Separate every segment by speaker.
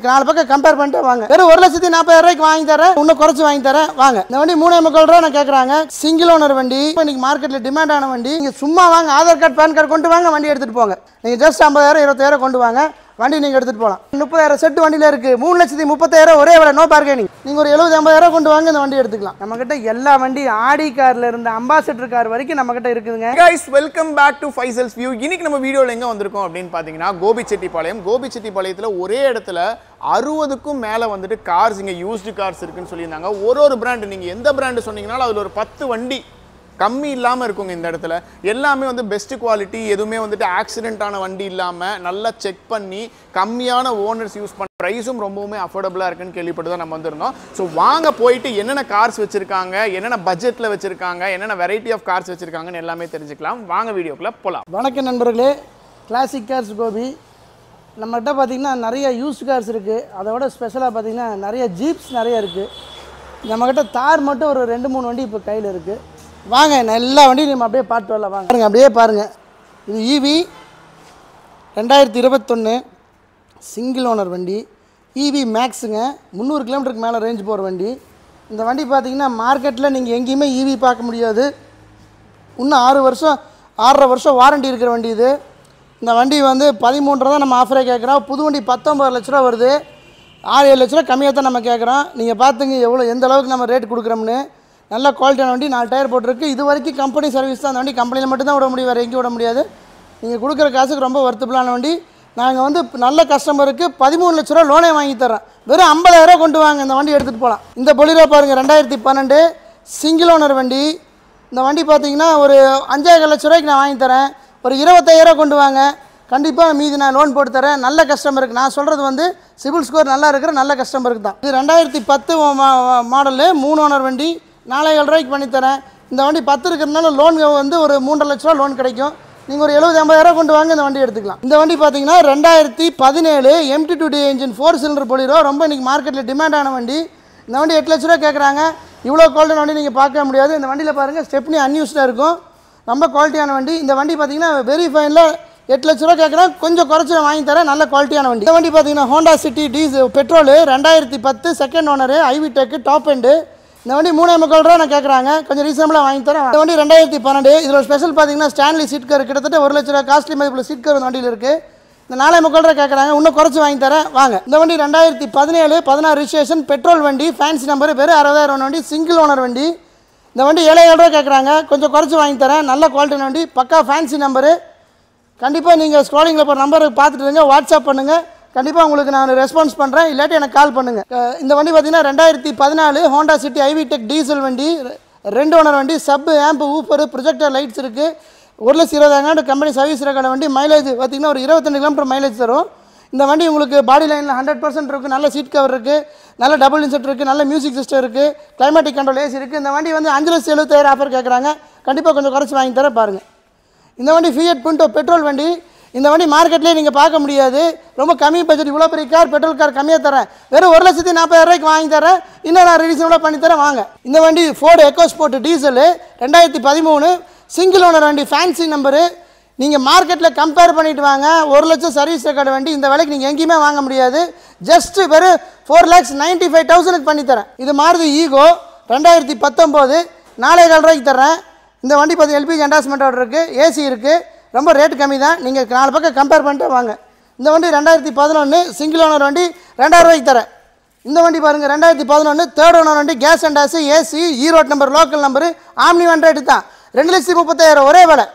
Speaker 1: நாலு பக்கம் கம்பேர் பண்ணிட்டு வாங்க வெறும் ஒரு லட்சத்தி நாற்பதாயிரம் ரூபாய்க்கு வாங்கி தரேன் இன்னும் குறைச்சு வாங்கி தரேன் வாங்க இந்த வண்டி மூணே முக்கால் ரூபா நான் கேட்குறாங்க சிங்கிள் ஓனர் வண்டி இப்போ இன்னைக்கு மார்க்கெட்டில் டிமாண்ட் ஆன வண்டி நீங்கள் சும்மா வாங்க ஆதார் கார்டு பேன் கார்டு கொண்டு வாங்க வண்டி எடுத்துகிட்டு போங்க நீங்கள் ஜஸ்ட் ஐம்பதாயிரம் இருபத்தாயிரம் கொண்டு வாங்க வண்டி நீங்கள் எடுத்துகிட்டு போகலாம் முப்பதாயிரம் செட்டு வண்டியில் இருக்குது மூணு லட்சத்தி முப்பத்தாயிரம் ஒரே விலை நோ பார்கெனிங் நீங்கள் ஒரு எழுபது ஐம்பதாயிரம் கொண்டு வாங்க இந்த வண்டி எடுத்துக்கலாம் நம்மக்கிட்ட எல்லா வண்டி ஆடி கார்ல இருந்து அம்பாசிடர் கார் வரைக்கும் நம்மக்கிட்ட இருக்குதுங்க
Speaker 2: guys welcome back to Faisal's view இன்னைக்கு நம்ம வீடியோவில் எங்கே வந்திருக்கோம் அப்படின்னு பார்த்தீங்கன்னா கோபிச்செட்டிப்பாளையம் கோபிச்செட்டிப்பாளையத்தில் ஒரே இடத்துல அறுபதுக்கும் மேலே வந்துட்டு கார்ஸ் இங்கே யூஸ்டு கார்ஸ் இருக்குன்னு சொல்லியிருந்தாங்க ஒரு ஒரு பிராண்டு நீங்கள் எந்த பிராண்டு சொன்னீங்கனாலும் அதில் ஒரு பத்து வண்டி கம்மி இல்லாமல் இருக்குங்க இந்த இடத்துல எல்லாமே வந்து பெஸ்ட் குவாலிட்டி எதுவுமே வந்துட்டு ஆக்சிடென்ட் ஆன வண்டி இல்லாமல் நல்லா செக் பண்ணி கம்மியான ஓனர்ஸ் யூஸ் பண்ண ப்ரைஸும் ரொம்பவுமே அஃபோர்டபுளாக இருக்குன்னு கேள்விப்பட்டு தான் நம்ம வந்திருந்தோம் ஸோ வாங்க போயிட்டு என்னென்ன கார்ஸ் வச்சுருக்காங்க என்னென்ன பட்ஜெட்டில் வச்சுருக்காங்க என்னென்ன வெரைட்டி ஆஃப் கார்ஸ் வச்சுருக்காங்கன்னு எல்லாமே தெரிஞ்சுக்கலாம் வாங்க வீடியோக்குள்ளே போகலாம்
Speaker 1: வணக்கம் நண்பர்களே கிளாசிக் கார்ஸ் கோபி நம்மகிட்ட பார்த்தீங்கன்னா நிறைய யூஸ் கார்ஸ் இருக்குது அதோட ஸ்பெஷலாக பார்த்தீங்கன்னா நிறைய ஜீப்ஸ் நிறைய இருக்குது நம்மக்கிட்ட தார் மட்டும் ஒரு ரெண்டு மூணு வண்டி இப்போ கையில் இருக்குது வாங்க நான் எல்லா வண்டியும் நம்ம அப்படியே பார்த்து வரலாம் வாங்க பாருங்க அப்படியே பாருங்கள் இது ஈவி ரெண்டாயிரத்தி இருபத்தொன்று சிங்கிள் ஓனர் வண்டி இவி மேக்ஸுங்க முந்நூறு கிலோமீட்டருக்கு மேலே ரேஞ்ச் போகிற வண்டி இந்த வண்டி பார்த்தீங்கன்னா மார்க்கெட்டில் நீங்கள் எங்கேயுமே ஈவி பார்க்க முடியாது இன்னும் ஆறு வருஷம் ஆறரை வருஷம் வாரண்டி இருக்கிற வண்டி இது இந்த வண்டி வந்து பதிமூன்றரை தான் நம்ம ஆஃபரே கேட்குறோம் புது வண்டி பத்தொம்பது லட்ச ரூபா வருது ஆறு ஏழு லட்ச ரூபா கம்மியாக தான் நம்ம கேட்குறோம் நீங்கள் பார்த்துங்க எவ்வளோ எந்த அளவுக்கு நம்ம ரேட் கொடுக்குறோம்னு நல்ல குவாலிட்டியான வண்டி நாலு டயர் போட்டிருக்கு இது வரைக்கும் கம்பெனி சர்வீஸ் தான் அந்த வண்டி கம்பெனியில் மட்டும் தான் விட முடியும் வேறு எங்கேயும் விட முடியாது நீங்கள் கொடுக்குற காசுக்கு ரொம்ப வர்த்தபிளான வண்டி நாங்கள் வந்து நல்ல கஸ்டமருக்கு பதிமூணு லட்ச ரூபா லோனே வாங்கி தரோம் வெறும் ஐம்பதாயிரம் கொண்டு வாங்க இந்த வண்டி எடுத்துகிட்டு போகலாம் இந்த பொலிரோ பாருங்கள் ரெண்டாயிரத்தி பன்னெண்டு சிங்கிள் ஓனர் வண்டி இந்த வண்டி பார்த்தீங்கன்னா ஒரு அஞ்சாயிரம் லட்ச ரூபாய்க்கு நான் வாங்கி தரேன் ஒரு இருபத்தாயிரம் கொண்டு வாங்க கண்டிப்பாக மீதி நான் லோன் போட்டு தரேன் நல்ல கஸ்டமருக்கு நான் சொல்கிறது வந்து சிபில் ஸ்கோர் நல்லா இருக்கிற நல்ல கஸ்டமருக்கு தான் இது ரெண்டாயிரத்தி பத்து மாடலு மூணு ஓனர் வண்டி நாலாயிரம் ரூபாய்க்கு பண்ணி தரேன் இந்த வண்டி பத்து இருக்கிறதுனால லோன் வந்து ஒரு மூன்றரை லட்ச ரூபா லோன் கிடைக்கும் நீங்கள் ஒரு எழுபது ஐம்பதாயிரம் கொண்டு வாங்க இந்த வண்டி எடுத்துக்கலாம் இந்த வண்டி பார்த்தீங்கன்னா ரெண்டாயிரத்தி பதினேழு MD two D engine four cylinder Bolero ரொம்ப இன்றைக்கி மார்க்கெட்டில் டிமாண்டான வண்டி இந்த வண்டி எட்டு லட்ச ரூபா கேட்குறாங்க இவ்வளோ குவாலிட்டியான வண்டி நீங்கள் பார்க்க முடியாது இந்த வண்டியில் பாருங்கள் ஸ்டெப்னி அன்யூஸ்டாக இருக்கும் ரொம்ப குவாலிட்டியான வண்டி இந்த வண்டி பார்த்தீங்கன்னா வெரி ஃபைனில் எட்டு லட்ச ரூபா கேட்குறேன் கொஞ்சம் குறைச்சி நான் வாங்கி தரேன் நல்ல குவாலிட்டியான வண்டி இந்த வண்டி பார்த்தீங்கன்னா ஹோண்டா சிட்டி டீசல் பெட்ரோலு ரெண்டாயிரத்தி பத்து second owner i-VTEC top end இந்த வண்டி மூணே முக்கால் ரூபா நான் கேட்குறாங்க கொஞ்சம் ரீசனபிளாக வாங்கி தரேன் இந்த வண்டி ரெண்டாயிரத்தி பன்னெண்டு இதில் ஒரு ஸ்பெஷல் பார்த்தீங்கன்னா ஸ்டான்லி சீட் கர் கிட்டத்தட்ட ஒரு லட்ச ரூபா காஸ்ட்லி மதிப்பில் சீட் கர் இந்த வண்டியில் இருக்குது இந்த நாலே முக்கால் ரூபா கேட்குறாங்க இன்னும் குறைச்சி வாங்கி தரேன் வாங்க இந்த வண்டி ரெண்டாயிரத்தி பதினேழு பதினாறு ரிஜிஸ்ட்ரேஷன் பெட்ரோல் வண்டி ஃபேன்சி நம்பர் வெறும் அறுபதாயிரம் வண்டி சிங்கிள் ஓனர் வண்டி இந்த வண்டி ஏழாயிரம் ரூபா கேட்குறாங்க கொஞ்சம் குறைச்சி வாங்கி தரேன் நல்ல குவாலிட்டியான வண்டி பக்கா ஃபேன்சி நம்பரு கண்டிப்பாக நீங்கள் ஸ்க்ரோலிங்கில் இப்போ நம்பருக்கு பார்த்துட்டு இருங்க வாட்ஸ்அப் பண்ணுங்கள் கண்டிப்பாக உங்களுக்கு நான் ரெஸ்பான்ஸ் பண்ணுறேன் இல்லாட்டி எனக்கு கால் பண்ணுங்கள் அஹ் இந்த வண்டி பார்த்தீங்கன்னா ரெண்டாயிரத்தி பதினாலு Honda City i-VTEC diesel வண்டி ரெ- ரெண்டு ஓனர் வண்டி sub amp woofer projector lights இருக்குது ஒரு லட்சம் இருபதாயிரம் கம்பெனி சர்வீஸ் ரெக்கார்டு வண்டி மைலேஜ் பார்த்தீங்கன்னா ஒரு இருபத்தெண்டு கிலோமீட்டர் மைலேஜ் தரும் இந்த வண்டி உங்களுக்கு பாடி லைனில் ஹண்ட்ரட் பர்சன்ட் இருக்குது நல்ல சீட் கவர் இருக்குது நல்ல டபுள் இன்செட் இருக்குது நல்ல மியூசிக் சிஸ்டம் இருக்குது கிளைமேட்டிக் கண்ட்ரோல் ஏசி இருக்குது இந்த வண்டி வந்து அஞ்சு லட்சம் எழுபத்தாயிரம் ஆஃபர் கேட்குறாங்க கண்டிப்பாக கொஞ்சம் குறைச்சி வாங்கி தரேன் பாருங்கள் இந்த வண்டி ஃபியட் புண்டோ பெட்ரோல் வண்டி இந்த வண்டி மார்க்கெட்லேயே நீங்கள் பார்க்க முடியாது ரொம்ப கம்மி பட்ஜெட் இவ்வளோ பெரிய கார் பெட்ரோல் கார் கம்மியாக தரேன் வெறும் ஒரு லட்சத்தி நாற்பதாயிரம் ரூபாய்க்கு வாங்கி தரேன் இன்னும் நான் ரீசனபிளாக பண்ணி தரேன் வாங்க இந்த வண்டி ஃபோர்டு எக்கோ ஸ்போர்ட் டீசலு ரெண்டாயிரத்தி பதிமூணு சிங்கிள் ஓனர் வண்டி ஃபேன்சி நம்பரு நீங்கள் மார்க்கெட்டில் கம்பேர் பண்ணிட்டு வாங்க ஒரு லட்சம் சர்வீஸ் ரெக்கார்டு வண்டி இந்த விலைக்கு நீங்கள் எங்கேயுமே வாங்க முடியாது ஜஸ்ட் வெறும் ஃபோர் லேக்ஸ் நைன்ட்டி ஃபைவ் தௌசண்ட்க்கு பண்ணி தரேன் இது மாறுதி ஈகோ ரெண்டாயிரத்தி பத்தொம்போது நாலே கால் ரூபாய்க்கு தரேன் இந்த வண்டி பார்த்து எல்பிஜி என்டாஸ்மெண்ட்டோட இருக்குது ஏசி இருக்குது ரொம்ப ரேட் கம்மி தான் நீங்கள் நாலு பக்கம் கம்பேர் பண்ணிட்டு வாங்க இந்த வண்டி ரெண்டாயிரத்தி பதினொன்று சிங்கிள் ஓனர் வண்டி ரெண்டாயிரம் ரூபாய்க்கு தரேன் இந்த வண்டி பாருங்கள் ரெண்டாயிரத்தி பதினொன்று தேர்ட் ஓனர் வண்டி கேஸ் அண்டாஸு AC Erode number local number Omni one rate தான் ரெண்டு லட்சத்தி முப்பத்தாயிரம் ஒரே விலை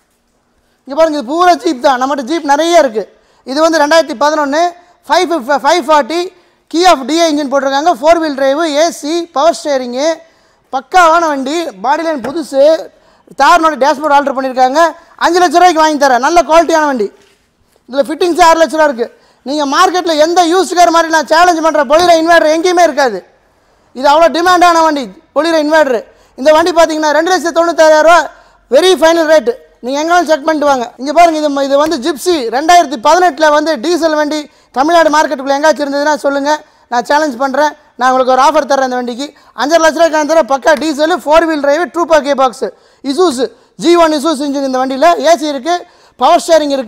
Speaker 1: இங்கே பாருங்க இது பூரா ஜீப் தான் நம்மகிட்ட ஜீப் நிறைய இருக்குது இது வந்து ரெண்டாயிரத்தி பதினொன்று five five forty key off டிஏ இன்ஜின் போட்டிருக்காங்க four wheel drive AC power steering பக்காவான வண்டி பாடி லைன் புதுசு தார்னோட டேஷ்போர்ட் ஆல்டர் பண்ணியிருக்காங்க அஞ்சு லட்ச ரூபாய்க்கு வாங்கி தரேன் நல்ல குவாலிட்டியான வண்டி இதில் ஃபிட்டிங்ஸ் ஆறு லட்ச ரூபா இருக்குது நீங்கள் மார்க்கெட்டில் எந்த யூஸ் கார் மாதிரி நான் சேலஞ்ச் பண்ணுறேன் பொலிர இன்வெர்டர் எங்கேயுமே இருக்காது இது அவ்வளோ டிமாண்டான வண்டி பொலிர இன்வெர்டர் இந்த வண்டி பார்த்தீங்கன்னா ரெண்டு லட்சத்தி தொண்ணூத்தாயிரம் ரூபா வெரி ஃபைனல் ரேட்டு நீங்கள் எங்கேனாலும் செக் பண்ணிட்டு வாங்க இங்கே பாருங்கள் இது இது வந்து ஜிப்ஸி ரெண்டாயிரத்தி பதினெட்டில் வந்து டீசல் வண்டி தமிழ்நாடு மார்க்கெட்டுக்குள்ளே எங்கேயாச்சும் இருந்ததுன்னா சொல்லுங்கள் நான் சேலஞ்ச் பண்ணுறேன் நான் உங்களுக்கு ஒரு ஆஃபர் தரேன் இந்த வண்டிக்கு அஞ்சரை லட்ச ரூபாய்க்கு நான் தரேன் பக்கா டீசல் ஃபோர் வீல் டிரைவ் ட்ரூப்பா கே box Isuzu G one Isuzu engine இந்த வண்டியில் ஏசி இருக்குது பவர் ஸ்டேரிங் இருக்குது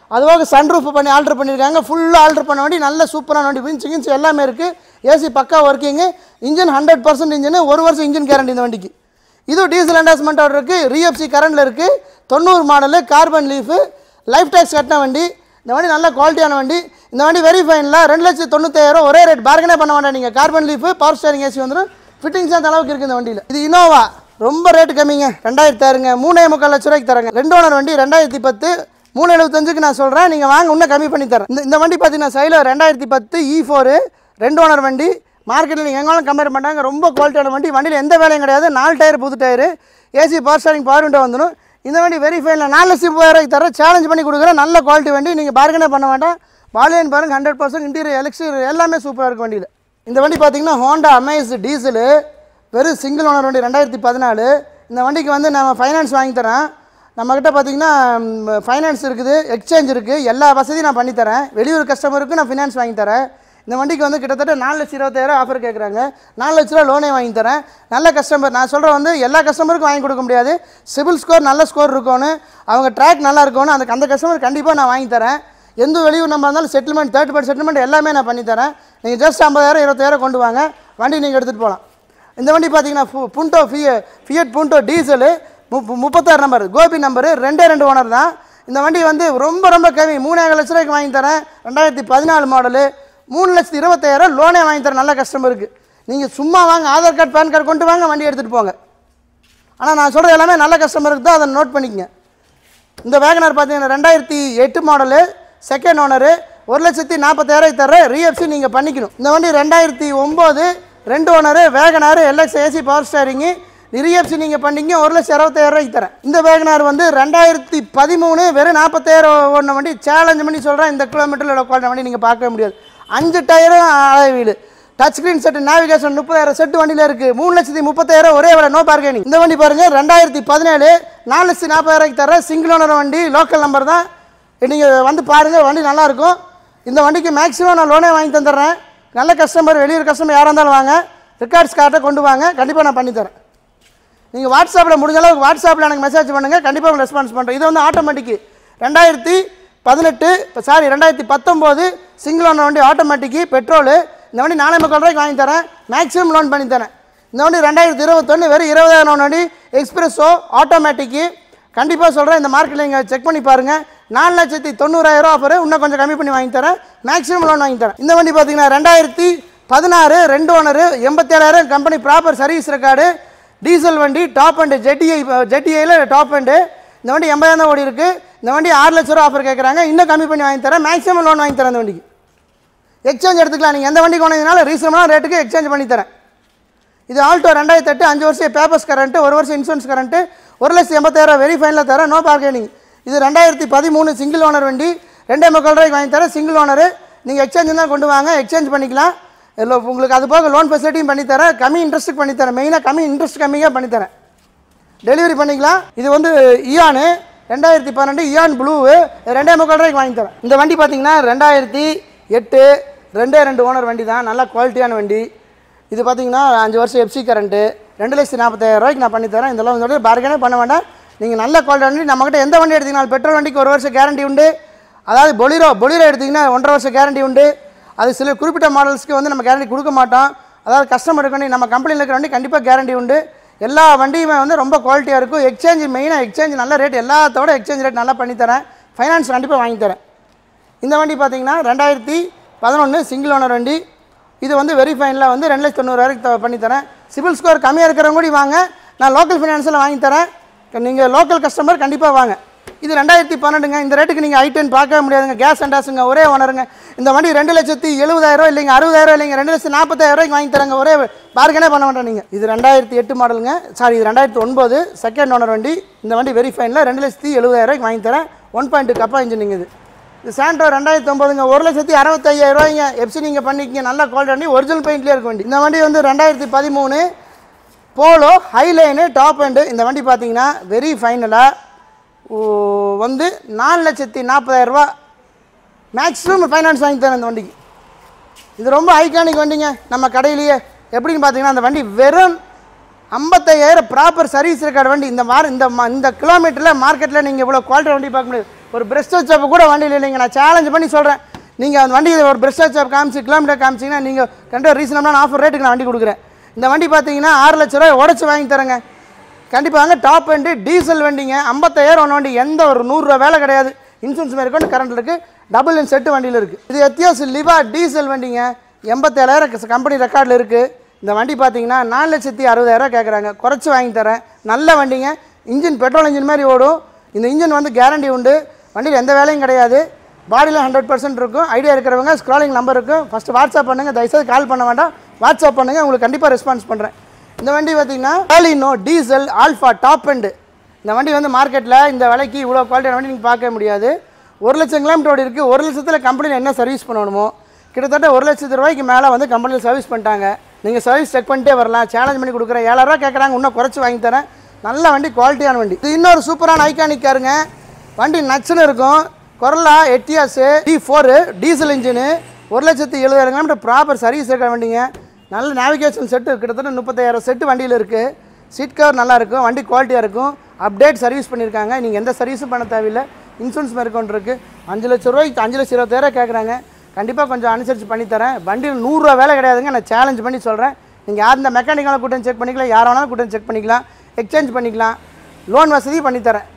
Speaker 1: அதுவாக சன்ரூஃப் பண்ணி ஆல்ட்ரு பண்ணியிருக்காங்க ஃபுல்லாக ஆல்ட்ரு பண்ண வண்டி நல்ல சூப்பரான வண்டி வின்ஸ் கின்ஸ் எல்லாமே இருக்குது ஏசி பக்கா working engine hundred percent engine ஒரு வருஷம் இன்ஜின் கேரண்டி இந்த வண்டிக்கு இது டீசல் என்டாஸ்மெண்ட்டோட இருக்குது ரீஎஃப்சி கரண்டில் இருக்குது தொண்ணூறு model carbon leaf life tax கட்டின வண்டி இந்த வண்டி நல்ல குவாலிட்டியான வண்டி இந்த வண்டி வெரி ஃபைனில் ரெண்டு லட்சத்தி தொண்ணூத்தாயிரம் ஒரே ரேட் பார்கனே பண்ண வேண்டாம் நீங்கள் carbon leaf power steering AC வந்துடும் ஃபிட்டிங்ஸ் அந்த அளவுக்கு இருக்குது இந்த வண்டியில் இது இனோவா ரொம்ப ரேட்டு கம்மிங்க ரெண்டாயிரத்தி ஆறுங்க மூணே முக்கால் லட்ச ரூபாய்க்கு தரேங்க ரெண்டு ஓனர் வண்டி ரெண்டாயிரத்தி பத்து மூணு எழுபத்தஞ்சுக்கு நான் சொல்கிறேன் நீங்கள் வாங்க இன்னும் கம்மி பண்ணி தரேன் இந்த இந்த வண்டி பார்த்தீங்கன்னா சைடில் ரெண்டாயிரத்தி பத்து இ ஃபோரு ரெண்டு ஓனர் வண்டி மார்க்கெட்டில் நீங்கள் எங்காலும் கம்பேர் பண்ணாங்க ரொம்ப குவாலிட்டியான வண்டி வண்டியில் எந்த வேலையும் கிடையாது நாலு டயர் புது tyre AC power steering power window வந்துடும் இந்த வண்டி வெரி ஃபைனில் நாலு லட்சம் முப்பதாயிரம் தரேன் சேலஞ்ச் பண்ணி கொடுக்குறேன் நல்ல குவாலிட்டி வண்டி நீங்கள் பார்கனே பண்ண வேண்டாம் பாலியன் பாருங்க ஹண்ட்ரட் பர்சன்ட் இன்டீரியர் எலக்ட்ரிக் எல்லாமே சூப்பராக இருக்கும் வண்டியில் இந்த வண்டி பார்த்தீங்கன்னா ஹோண்டா அமேஸ் டீசலு வெறும் சிங்கிள் ஓனர் வண்டி ரெண்டாயிரத்தி பதினாலு இந்த வண்டிக்கு வந்து நம்ம ஃபைனான்ஸ் வாங்கி தரேன் நம்மக்கிட்ட பார்த்தீங்கன்னா ஃபைனான்ஸ் இருக்குது எக்ஸ்சேஞ்ச் இருக்குது எல்லா வசதியும் நான் பண்ணித்தரேன் வெளியூர் கஸ்டமருக்கு நான் ஃபினான்ஸ் வாங்கி தரேன் இந்த வண்டிக்கு வந்து கிட்டத்தட்ட நாலு லட்சம் இருபத்தாயிரம் ஆஃபர் கேட்குறாங்க நாலு லட்ச ரூபா லோனே வாங்கி தரேன் நல்ல கஸ்டமர் நான் சொல்கிறேன் வந்து எல்லா கஸ்டமருக்கும் வாங்கி கொடுக்க முடியாது சிபில் ஸ்கோர் நல்ல ஸ்கோர் இருக்கணும் அவங்க ட்ராக் நல்லா இருக்கணும் அந்த அந்த கஸ்டமர் கண்டிப்பாக நான் வாங்கி தரேன் எந்த வெளியூர் நம்ம இருந்தாலும் செட்டில்மெண்ட் தேர்ட் பார்ட்டி செட்டில்மெண்ட் எல்லாமே நான் பண்ணி தரேன் நீங்கள் ஜஸ்ட் ஐம்பதாயிரம் இருபத்தாயிரம் கொண்டு வாங்க வண்டி நீங்கள் எடுத்துகிட்டு போகலாம் இந்த வண்டி பார்த்தீங்கன்னா ஃபு- புண்டோ ஃபிய ஃபியட் புண்டோ டீசலு மு- முப்பத்தாறு நம்பர் கோபி நம்பரு ரெண்டே ரெண்டு ஓனர் தான் இந்த வண்டி வந்து ரொம்ப ரொம்ப கம்மி மூணேகால் லட்ச ரூபாய்க்கு வாங்கி தரேன் ரெண்டாயிரத்தி பதினாலு மாடலு மூணு லட்சத்தி இருபத்தாயிரம் லோனே வாங்கி தரேன் நல்ல கஸ்டமருக்கு நீங்கள் சும்மா வாங்க ஆதார் கார்டு பேன் கார்டு கொண்டு வாங்க வண்டி எடுத்துகிட்டு போங்க ஆனால் நான் சொல்கிறது எல்லாமே நல்ல கஸ்டமருக்கு தான் அதை நோட் பண்ணிக்கங்க இந்த வேகனர் பார்த்தீங்கன்னா ரெண்டாயிரத்தி எட்டு மாடலு செகண்ட் ஓனரு ஒரு லட்சத்தி நாற்பத்தாயிரம் தர ரீஎஃப்சி நீங்கள் பண்ணிக்கணும் இந்த வண்டி ரெண்டாயிரத்தி ஒம்பது ரெண்டு owner Wagon R LX AC power steering re FC நீங்கள் பண்ணீங்க ஒரு லட்சம் இருபத்தாயிரம் ரூபாய்க்கு தரேன் இந்த வேகனார் வந்து ரெண்டாயிரத்தி பதிமூணு வெறும் நாற்பத்தாயிரம் ஓடின வண்டி சேலஞ்ச் பண்ணி சொல்கிறேன் இந்த கிலோமீட்டரில் உட்காந்த வண்டி நீங்கள் பார்க்கவே முடியாது அஞ்சு டயரும் அழகு வீடு டச் ஸ்க்ரீன் செட்டு நேவிகேஷன் முப்பதாயிரம் செட்டு வண்டியில் இருக்குது மூணு லட்சத்தி முப்பத்தாயிரம் ஒரே விலை நோ பார்கெனிங் இந்த வண்டி பாருங்கள் ரெண்டாயிரத்தி பதினேழு நாலு லட்சத்தி நாற்பதாயிரக்கு தர சிங்கிள் ஓனர் வண்டி லோக்கல் நம்பர் தான் நீங்கள் வந்து பாருங்கள் வண்டி நல்லாயிருக்கும் இந்த வண்டிக்கு மேக்ஸிமம் நான் லோனே வாங்கி தந்துடுறேன் நல்ல கஸ்டமர் வெளியூர் கஸ்டமர் யாராக இருந்தாலும் வாங்க ரெக்கார்ட்ஸ் கார்ட்டை கொண்டு வாங்க கண்டிப்பாக நான் பண்ணித்தரேன் நீங்கள் வாட்ஸ்அப்பில் முடிஞ்ச அளவுக்கு வாட்ஸ்அப்பில் எனக்கு மெசேஜ் பண்ணுங்கள் கண்டிப்பாக உங்களுக்கு ரெஸ்பான்ஸ் பண்ணுறேன் இது வந்து ஆட்டோமேட்டிக்கு ரெண்டாயிரத்தி பதினெட்டு இப்போ சாரி ரெண்டாயிரத்தி பத்தொம்போது சிங்கிள் ஓனர் வண்டி ஆட்டோமேட்டிக்கு பெட்ரோலு இந்த வண்டி நாலே முக்கால் ரூபாய்க்கு வாங்கி தரேன் மேக்ஸிமம் லோன் பண்ணி தரேன் இந்த வண்டி ரெண்டாயிரத்தி இருபத்தொன்று வெறும் இருபதாயிரம் வண்டி எக்ஸ்பிரஸோ ஆட்டோமேட்டிக்கு கண்டிப்பாக சொல்கிறேன் இந்த மார்க்கெட்டில் நீங்கள் செக் பண்ணி பாருங்கள் நாலு லட்சத்தி தொண்ணூறாயிரம் ஆஃபர் இன்னும் கொஞ்சம் கம்மி பண்ணி வாங்கி தரேன் மேக்ஸிமம் லோன் வாங்கி தரேன் இந்த வண்டி பார்த்தீங்கன்னா ரெண்டாயிரத்தி பதினாறு ரெண்டு ஓனரு எண்பத்தேழாயிரம் company proper service record diesel வண்டி டாப் அண்டு ஜெட்டிஐ ஜெட்டிஐயில் டாப் அண்டு இந்த வண்டி எண்பதாயிரம் தான் ஓடி இருக்கு இந்த வண்டி ஆறு லட்ச ரூபா ஆஃபர் கேட்குறாங்க இன்னும் கம்மி பண்ணி வாங்கி தரேன் மேக்ஸிமம் லோன் வாங்கி தரேன் இந்த வண்டிக்கு எக்ஸ்சேஞ்ச் எடுத்துக்கலாம் நீங்கள் எந்த வண்டி கொண்டதுனாலும் ரீசனபிளான ரேட்டுக்கு எக்ஸ்சேஞ்ச் பண்ணி தரேன் இது ஆல்டோ ரெண்டாயிரத்தி எட்டு அஞ்சு வருஷம் பேப்பர்ஸ் கரண்ட்டு ஒரு வருஷம் இன்சூரன்ஸ் கரண்ட்டு ஒரு லட்சத்தி எண்பத்தாயிரம் வெரி ஃபைனில் தரேன் நோ பார்கெனிங் இது ரெண்டாயிரத்தி பதிமூணு சிங்கிள் ஓனர் வண்டி ரெண்டே முக்கால் ரூபாய்க்கு வாங்கி தரேன் சிங்கிள் ஓனர் நீங்கள் எக்ஸ்சேஞ்ச் தான் கொண்டு வாங்க எக்ஸ்சேஞ்ச் பண்ணிக்கலாம் இல்லை உங்களுக்கு அது போக லோன் ஃபெசிலிட்டியும் பண்ணித்தரேன் கம்மி இன்ட்ரெஸ்ட்டுக்கு பண்ணித்தரேன் மெயினாக கம்மி இன்ட்ரெஸ்ட் கம்மியாக பண்ணித்தரேன் டெலிவரி பண்ணிக்கலாம் இது வந்து இயானு ரெண்டாயிரத்தி பன்னெண்டு இயான் ப்ளூவு ரெண்டே முக்கால் ரூபாய்க்கு வாங்கி தரேன் இந்த வண்டி பார்த்தீங்கன்னா ரெண்டாயிரத்தி எட்டு ரெண்டே ரெண்டு ஓனர் வண்டி தான் நல்ல குவாலிட்டியான வண்டி இது பார்த்தீங்கன்னா அஞ்சு வருஷம் எஃப்சி கரண்ட்டு ரெண்டு லட்சத்தி நாற்பத்தாயிரம் ரூபாய்க்கு நான் பண்ணி தரேன் இதெல்லாம் வந்து பார்கனே பண்ண வேண்டாம் நீங்கள் நல்ல குவாலிட்டி வண்டி நம்மக்கிட்ட எந்த வண்டி எடுத்தீங்கனாலும் பெட்ரோல் வண்டிக்கு ஒரு வருஷம் கேரண்டி உண்டு அதாவது பொலிரோ பொலிரோ எடுத்தீங்கன்னா ஒன்றரை வருஷம் கேரண்டி உண்டு அது சில குறிப்பிட்ட மாடல்ஸ்க்கு வந்து நம்ம கேரண்டி கொடுக்க மாட்டோம் அதாவது கஸ்டமர் வண்டி நம்ம கம்பெனியில் இருக்கிற வண்டி கண்டிப்பாக கேரண்டி உண்டு எல்லா வண்டியுமே வந்து ரொம்ப குவாலிட்டியாக இருக்கும் எக்ஸ்சேஞ்ச் மெயினாக எக்ஸ்சேஞ்ச் நல்ல ரேட் எல்லாத்தோட எக்ஸ்சேஞ்ச் ரேட் நல்லா பண்ணித்தரேன் ஃபைனான்ஸ் கண்டிப்பாக வாங்கி தரேன் இந்த வண்டி பார்த்தீங்கன்னா ரெண்டாயிரத்தி பதினொன்று சிங்கிள் ஓனர் வண்டி இது வந்து வெரி ஃபைனில் வந்து ரெண்டு லட்சத்தி தொண்ணூறு பண்ணி தரேன் சிபில் ஸ்கோர் கம்மியாக இருக்கிறவங்க கூட வாங்க நான் லோக்கல் ஃபைனான்ஸில் வாங்கி தரேன் நீங்கள் லோக்கல் கஸ்டமர் கண்டிப்பாக வாங்க இது ரெண்டாயிரத்தி பன்னெண்டுங்க இந்த ரேட்டுக்கு நீங்கள் ஐ டென் பார்க்கவே முடியாதுங்க கேஸ் அண்டாஸுங்க ஒரே ஓனருங்க இந்த வண்டி ரெண்டு லட்சத்தி எழுபதாயிரம் இல்லைங்க அறுபதாயிரம் இல்லைங்க ரெண்டு லட்சத்தி நாற்பத்தாயிரம் ரூபாய்க்கு வாங்கி தராங்க ஒரே பார்கனே பண்ண மாட்டோம் நீங்கள் இது ரெண்டாயிரத்தி எட்டு மாடலுங்க சாரி இது ரெண்டாயிரத்தி ஒன்பது செகண்ட் ஓனர் வண்டி இந்த வண்டி வெரி ஃபைனில் ரெண்டு லட்சத்தி எழுபதாயிரம் ரூபாய்க்கு வாங்கி தரேன் ஒன் பாயிண்ட் கப்பா இன்ஜினிங் இது இது சாண்டோ ரெண்டாயிரத்தி ஒம்பதுங்க ஒரு லட்சத்தி அறுபத்தையாயிரம் ரூபாய்ங்க எஃப்சி நீங்கள் பண்ணிக்கிங்க நல்ல குவாலிட்டி வண்டி ஒரிஜினல் பெயிண்ட்லேயே இருக்க வண்டி இந்த வண்டி வந்து ரெண்டாயிரத்தி பதிமூணு போலோ ஹைலைனு டாப் எண்டு இந்த வண்டி பார்த்தீங்கன்னா வெரி ஃபைனலாக வந்து நாலு லட்சத்தி நாற்பதாயிரம் ரூபா மேக்ஸிமம் ஃபைனான்ஸ் வாங்கி தரேன் இந்த வண்டிக்கு இது ரொம்ப ஐகானிக் வண்டிங்க நம்ம கடையிலேயே எப்படின்னு பார்த்தீங்கன்னா அந்த வண்டி வெறும் ஐம்பத்தையாயிரம் ப்ராப்பர் சர்வீஸ் ரெக்கார்டு வண்டி இந்த வாரம் இந்த ம- இந்த கிலோமீட்டரில் மார்க்கெட்டில் நீங்கள் இவ்வளோ குவாலிட்டி வண்டி பார்க்க முடியாது ஒரு பிரஸ்ட் வச்சப்போ கூட வண்டியில் இல்லைங்க நான் சேலஞ்ச் பண்ணி சொல்கிறேன் நீங்கள் அந்த வண்டி ஒரு பிரஸ்ட் வச்சப் காமிச்சு கிலோமீட்டர் காமிச்சிங்கன்னா நீங்கள் கண்டிப்பாக ரீசனபிளான ஆஃபர் ரேட்டுக்கு நான் வண்டி கொடுக்குறேன் இந்த வண்டி பார்த்தீங்கன்னா ஆறு லட்ச ரூபாய் உடச்சி வாங்கி தரேங்க கண்டிப்பாக வாங்க டாப் எண்டு டீசல் வண்டிங்க ஐம்பத்தாயிரம் ஒன்று வண்டி எந்த ஒரு நூறுரூவா வேலை கிடையாது இன்சூரன்ஸ் மாதிரி கொண்டு கரண்ட் இருக்குது டபுள் இன் செட்டு வண்டியில் இருக்குது இது எத்தியாஸ் லிவா டீசல் வண்டிங்க எண்பத்தேழாயிரம் கம்பெனி ரெக்கார்டில் இருக்குது இந்த வண்டி பார்த்தீங்கன்னா நாலு லட்சத்தி அறுபதாயிரம் கேட்குறாங்க குறைச்சி வாங்கி தரேன் நல்ல வண்டிங்க இன்ஜின் பெட்ரோல் இன்ஜின் மாதிரி ஓடும் இந்த இன்ஜின் வந்து கேரண்டி உண்டு வண்டியில் எந்த வேலையும் கிடையாது பாடியில் ஹண்ட்ரட் பர்சன்ட் இருக்கும் ஐடியா இருக்கிறவங்க ஸ்க்ராலிங் நம்பர் இருக்கும் ஃபஸ்ட்டு வாட்ஸ்அப் பண்ணுங்கள் தயவுசெய்து கால் பண்ண வேண்டாம் வாட்ஸ்அப் பண்ணுங்கள் உங்களுக்கு கண்டிப்பாக ரெஸ்பான்ஸ் பண்ணுறேன் இந்த வண்டி பார்த்தீங்கன்னா Baleno diesel Alpha top end இந்த வண்டி வந்து மார்க்கெட்டில் இந்த விலைக்கு இவ்வளோ குவாலிட்டியான வண்டி நீங்கள் பார்க்க முடியாது ஒரு லட்சம் கிலோமீட்டர் ஓடி இருக்குது ஒரு லட்சத்தில் கம்பெனியில் என்ன சர்வீஸ் பண்ணணுமோ கிட்டத்தட்ட ஒரு லட்சத்து ரூபாய்க்கு மேலே வந்து கம்பெனியில் சர்வீஸ் பண்ணிட்டாங்க நீங்கள் சர்வீஸ் செக் பண்ணிட்டே வரலாம் சேலஞ்ச் பண்ணி கொடுக்குறேன் ஏழாயிரரூவா கேட்குறாங்க இன்னும் குறைச்சி வாங்கி தரேன் நல்ல வண்டி குவாலிட்டியான வண்டி இது இன்னொரு சூப்பரான ஐகானிக் காருங்க வண்டி நச்சுன்னு இருக்கும் Corolla Etios D four diesel engine ஒரு லட்சத்து எழுபதாயிரம் கிலோமீட்டர் ப்ராப்பர் சர்வீஸ் இருக்கிற வண்டிங்க நல்ல நேவிகேஷன் செட்டு கிட்டத்தட்ட முப்பத்தாயிரம் செட்டு வண்டியில் இருக்குது சீட் கவர் நல்லா இருக்கும் வண்டி குவாலிட்டியாக இருக்கும் அப்டேட் சர்வீஸ் பண்ணியிருக்காங்க நீங்கள் எந்த சர்வீஸும் பண்ண தேவையில்லை இன்சூரன்ஸ் மேற்கொண்டு இருக்குது அஞ்சு லட்ச ரூபாய்க்கு அஞ்சு லட்சம் இருபத்தாயிரம் கேட்குறாங்க கண்டிப்பாக கொஞ்சம் அனுசரித்து பண்ணித்தரேன் வண்டியில் நூறுரூவா வேலை கிடையாதுங்க நான் சேலஞ்ச் பண்ணி சொல்கிறேன் நீங்கள் யார் இந்த மெக்கானிக்கலாக கூட்டம் செக் பண்ணிக்கலாம் யார் வேணாலும் கூட்டம் செக் பண்ணிக்கலாம் எக்ஸ்சேஞ்ச் பண்ணிக்கலாம் லோன் வசதி பண்ணித்தரேன்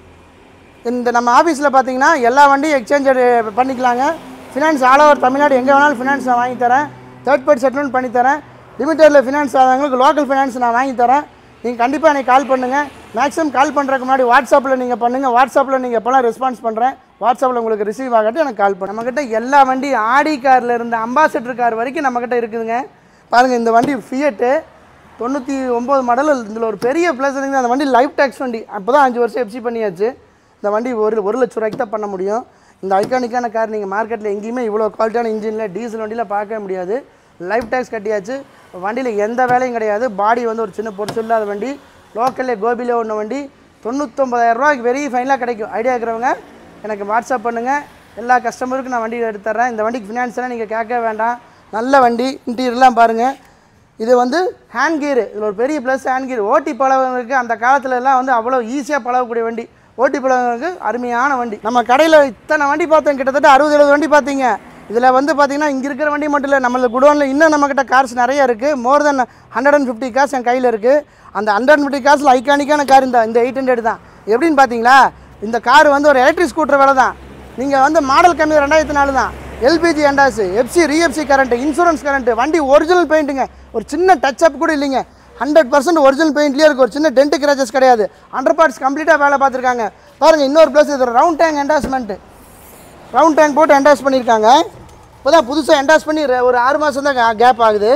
Speaker 1: இந்த நம்ம ஆஃபீஸில் பார்த்தீங்கன்னா எல்லா வண்டியும் எக்ஸ்சேஞ்ச் பண்ணிக்கலாங்க ஃபினான்ஸ் ஆல் ஓவர் தமிழ்நாடு எங்கே வேணாலும் ஃபினான்ஸ் நான் வாங்கி தரேன் தேர்ட் பார்ட்டி செட்டில்மெண்ட் பண்ணி தரேன் லிமிட்டடில் ஃபினான்ஸ் ஆகிறவங்களுக்கு லோக்கல் ஃபினான்ஸ் நான் வாங்கி தரேன் நீங்கள் கண்டிப்பாக எனக்கு கால் பண்ணுங்கள் மேக்ஸிமம் கால் பண்ணுறதுக்கு முன்னாடி வாட்ஸ்அப்பில் நீங்கள் பண்ணுங்கள் வாட்ஸ்அப்பில் நீங்கள் எப்போலாம் ரெஸ்பான்ஸ் பண்ணுறேன் வாட்ஸ்அப்பில் உங்களுக்கு ரிசீவ் ஆகட்டும் எனக்கு கால் பண்ணு நம்மக்கிட்ட எல்லா வண்டி ஆடி காரில் இருந்து அம்பாசிடர் கார் வரைக்கும் நம்மக்கிட்ட இருக்குதுங்க பாருங்கள் இந்த வண்டி ஃபியட்டு தொண்ணூற்றி ஒம்பது மாடல் இதில் ஒரு பெரிய ப்ளஸ் இருக்குது அந்த வண்டி லைஃப் டேக்ஸ் வண்டி அப்போ தான் அஞ்சு வருஷம் எஃப்சி பண்ணியாச்சு இந்த வண்டி ஒரு ஒரு லட்ச ரூபாய்க்கு தான் பண்ண முடியும் இந்த ஐகானிக்கான கார் நீங்கள் மார்க்கெட்டில் எங்கேயுமே இவ்வளோ குவாலிட்டியான இன்ஜினில் டீசல் வண்டியில் பார்க்கவே முடியாது லைஃப் டேக்ஸ் கட்டியாச்சு வண்டியில் எந்த வேலையும் கிடையாது பாடி வந்து ஒரு சின்ன பொருள் இல்லாத வண்டி லோக்கல்லே கோபியில் ஒன்று வண்டி தொண்ணூத்தொம்பதாயிரம் ரூபாய்க்கு வெரி ஃபைனலாக கிடைக்கும் ஐடியா இருக்கிறவங்க எனக்கு வாட்ஸ்அப் பண்ணுங்கள் எல்லா கஸ்டமருக்கும் நான் வண்டி எடுத்து தரேன் இந்த வண்டிக்கு ஃபினான்ஸ்லாம் நீங்கள் கேட்க வேண்டாம் நல்ல வண்டி இன்டீரியர்லாம் பாருங்கள் இது வந்து ஹேண்ட் கீர் இதில் ஒரு பெரிய ப்ளஸ் ஹேண்ட் கீர் ஓட்டி பழவங்களுக்கு அந்த காலத்துல எல்லாம் வந்து அவ்வளோ ஈஸியாக பழகக்கூடிய வண்டி ஓட்டி பழவங்களுக்கு அருமையான வண்டி நம்ம கடையில் இத்தனை வண்டி பார்த்தோம் கிட்டத்தட்ட அறுபது எழுபது வண்டி பார்த்தீங்க இதில் வந்து பார்த்தீங்கன்னா இங்கே இருக்கிற வண்டி மட்டும் இல்லை நம்மளுக்கு குடோனில் இன்னும் நம்மக்கிட்ட கார்ஸ் நிறைய இருக்குது more than hundred and fifty cars என் கையில் இருக்குது அந்த ஹண்ட்ரட் அண்ட் ஃபிஃப்டி கார்ஸில் ஐகானிக்கான கார் இந்த இந்த எயிட் ஹண்ட்ரட் தான் எப்படின்னு பார்த்தீங்களா இந்த கார் வந்து ஒரு எலக்ட்ரிக் ஸ்கூட்டர் வேலை தான் நீங்கள் வந்து மாடல் கம்மி ரெண்டாயிரத்தி நாலு தான் LPG endorse FC re FC current insurance current வண்டி ஒரிஜினல் பெயிண்ட்டுங்க ஒரு சின்ன டச் அப் கூட இல்லைங்க ஹண்ட்ரட் பர்சன்ட் ஒரிஜினல் பெயிண்ட்லேயே இருக்குது ஒரு சின்ன டென்ட் கிராச்சஸ் கிடையாது அண்டர் பார்ட்ஸ் கம்ப்ளீட்டாக வேலை பார்த்துருக்காங்க பாருங்கள் இன்னொரு ப்ளஸ் இது round tank endorsement round tank போட்டு என்டாஸ் பண்ணியிருக்காங்க இப்போ தான் புதுசாக என்டாஸ் பண்ணி ரெ- ஒரு ஆறு மாதம் தான் கேப் ஆகுது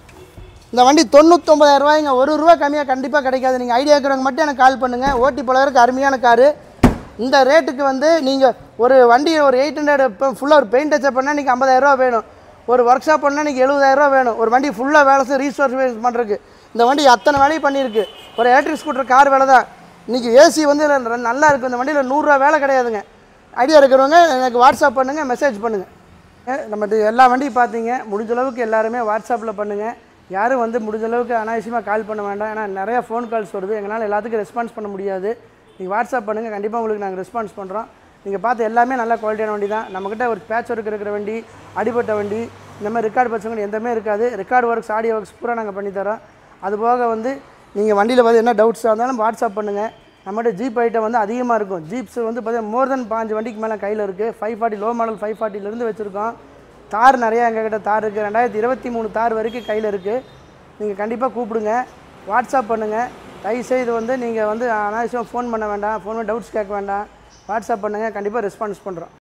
Speaker 1: இந்த வண்டி தொண்ணூத்தொம்பதாயிரம் ரூபாய்ங்க ஒரு ரூபா கம்மியாக கண்டிப்பாக கிடைக்காது நீங்கள் ஐடியா இருக்கிறவங்க மட்டும் எனக்கு கால் பண்ணுங்கள் ஓட்டி பழகிறதுக்கு அருமையான காரு இந்த ரேட்டுக்கு வந்து நீங்கள் ஒரு வண்டி ஒரு எயிட் ஹண்ட்ரட் இப்போ ஃபுல்லாக ஒரு பெயிண்ட் டச்சப் பண்ணால் நீங்கள் ஐம்பதாயிரரூவா வேணும் ஒரு ஒர்க் ஷாப் பண்ணால் நீங்கள் எழுபதாயிரரூவா வேணும் ஒரு வண்டி ஃபுல்லாக வேலை செய்ய ரீசோர்ஸ் பண்ணுறதுக்கு இந்த வண்டி அத்தனை வேலையும் பண்ணியிருக்கு ஒரு எலக்ட்ரிக் ஸ்கூட்டர் கார் வேலை தான் இன்றைக்கி ஏசி வந்து இதுல நல்லா இருக்குது இந்த வண்டியில் நூறுரூவா வேலை கிடையாதுங்க ஐடியா இருக்கிறவங்க எனக்கு வாட்ஸ்அப் பண்ணுங்கள் மெசேஜ் பண்ணுங்கள் நம்ம எல்லா வண்டியும் பார்த்தீங்க முடிஞ்ச அளவுக்கு எல்லாருமே வாட்ஸ்அப்பில் பண்ணுங்கள் யாரும் வந்து முடிஞ்ச அளவுக்கு அனாவசியமாக கால் பண்ண வேண்டாம் ஏன்னா நிறையா ஃபோன் கால்ஸ் வருது எங்களால் எல்லாத்துக்கும் ரெஸ்பான்ஸ் பண்ண முடியாது நீங்கள் வாட்ஸ்அப் பண்ணுங்கள் கண்டிப்பாக உங்களுக்கு நாங்கள் ரெஸ்பான்ஸ் பண்ணுறோம் நீங்கள் பார்த்து எல்லாமே நல்ல குவாலிட்டியான வண்டி தான் நம்மக்கிட்ட ஒரு பேட்ச் ஒர்க் இருக்கிற வண்டி அடிபட்ட வண்டி இந்த மாதிரி ரெக்கார்டு பச்சவங்க எந்தமே இருக்காது ரெக்கார்டு ஒர்க்ஸ் ஆடியோ ஒர்க்ஸ் பூரா நாங்கள் பண்ணித்தரோம் அது போக வந்து நீங்கள் வண்டியில் வந்து என்ன டவுட்ஸாக இருந்தாலும் வாட்ஸ்அப் பண்ணுங்கள் நம்மகிட்ட ஜீப் ஐட்டம் வந்து அதிகமாக இருக்கும் ஜீப்ஸ் வந்து பார்த்தீங்கன்னா மோர் தென் பாஞ்சு வண்டிக்கு மேலே கையில் இருக்குது five forty low model five ஃபார்ட்டிலேருந்து வச்சுருக்கோம் தார் நிறையா எங்ககிட்ட தார் இருக்குது ரெண்டாயிரத்தி இருபத்தி மூணு தார் வரைக்கும் கையில் இருக்குது நீங்கள் கண்டிப்பாக கூப்பிடுங்க வாட்ஸ்அப் பண்ணுங்கள் தயவுசெய்து வந்து நீங்கள் வந்து அனாவசியமாக ஃபோன் பண்ண வேண்டாம் ஃபோன் பண்ணி டவுட்ஸ் கேட்க வேண்டாம் வாட்ஸ்அப் பண்ணுங்கள் கண்டிப்பாக ரெஸ்பான்ஸ் பண்ணுறோம்